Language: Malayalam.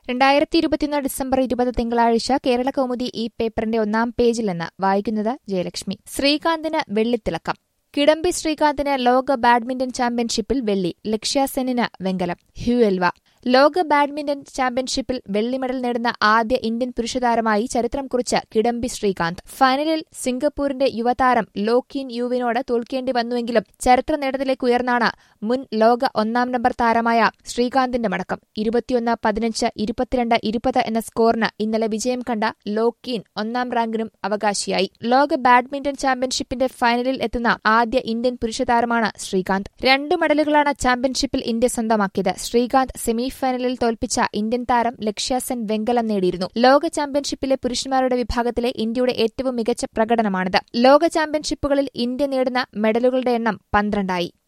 രണ്ടായിരത്തി ഇരുപത്തിയൊന്ന് ഡിസംബർ ഇരുപത് തിങ്കളാഴ്ച കേരള കൗമുദി ഈ പേപ്പറിന്റെ ഒന്നാം പേജിൽ നിന്ന് വായിക്കുന്നത് ജയലക്ഷ്മി ശ്രീകാന്തിന് വെള്ളിത്തിളക്കം കിഡംബി ശ്രീകാന്തിന് ലോക ബാഡ്മിന്റൺ ചാമ്പ്യൻഷിപ്പിൽ വെള്ളി ലക്ഷ്യാസെന്നിന് വെങ്കലം ഹ്യുഎൽവ ലോക ബാഡ്മിന്റൺ ചാമ്പ്യൻഷിപ്പിൽ വെള്ളി മെഡൽ നേടുന്ന ആദ്യ ഇന്ത്യൻ പുരുഷതാരമായി ചരിത്രം കുറിച്ച കിഡംബി ശ്രീകാന്ത് ഫൈനലിൽ സിംഗപ്പൂരിന്റെ യുവതാരം ലോക്കീൻ യുവിനോട് തോൽക്കേണ്ടി വന്നുവെങ്കിലും ചരിത്ര നേട്ടത്തിലേക്ക് ഉയർന്നാണ് മുൻ ലോക ഒന്നാം നമ്പർ താരമായ ശ്രീകാന്തിന്റെ മടക്കം ഇരുപത്തിയൊന്ന് പതിനഞ്ച് ഇരുപത്തിരണ്ട് ഇരുപത് എന്ന സ്കോറിന് ഇന്നലെ വിജയം കണ്ട ലോക്കീൻ ഒന്നാം റാങ്കിനും അവകാശിയായി ലോക ബാഡ്മിന്റൺ ചാമ്പ്യൻഷിപ്പിന്റെ ഫൈനലിൽ എത്തുന്ന ആദ്യ ഇന്ത്യൻ പുരുഷതാരമാണ് ശ്രീകാന്ത് രണ്ട് മെഡലുകളാണ് ചാമ്പ്യൻഷിപ്പിൽ ഇന്ത്യ സ്വന്തമാക്കിയത് ശ്രീകാന്ത് സെമിഫൈനലിൽ തോൽപ്പിച്ച ഇന്ത്യൻ താരം ലക്ഷ്യാസെൻ വെങ്കലം നേടിയിരുന്നു ലോക ചാമ്പ്യൻഷിപ്പിലെ പുരുഷന്മാരുടെ വിഭാഗത്തിലെ ഇന്ത്യയുടെ ഏറ്റവും മികച്ച പ്രകടനമാണിത് ലോക ചാമ്പ്യൻഷിപ്പുകളിൽ ഇന്ത്യ നേടുന്ന മെഡലുകളുടെ എണ്ണം പന്ത്രണ്ടായി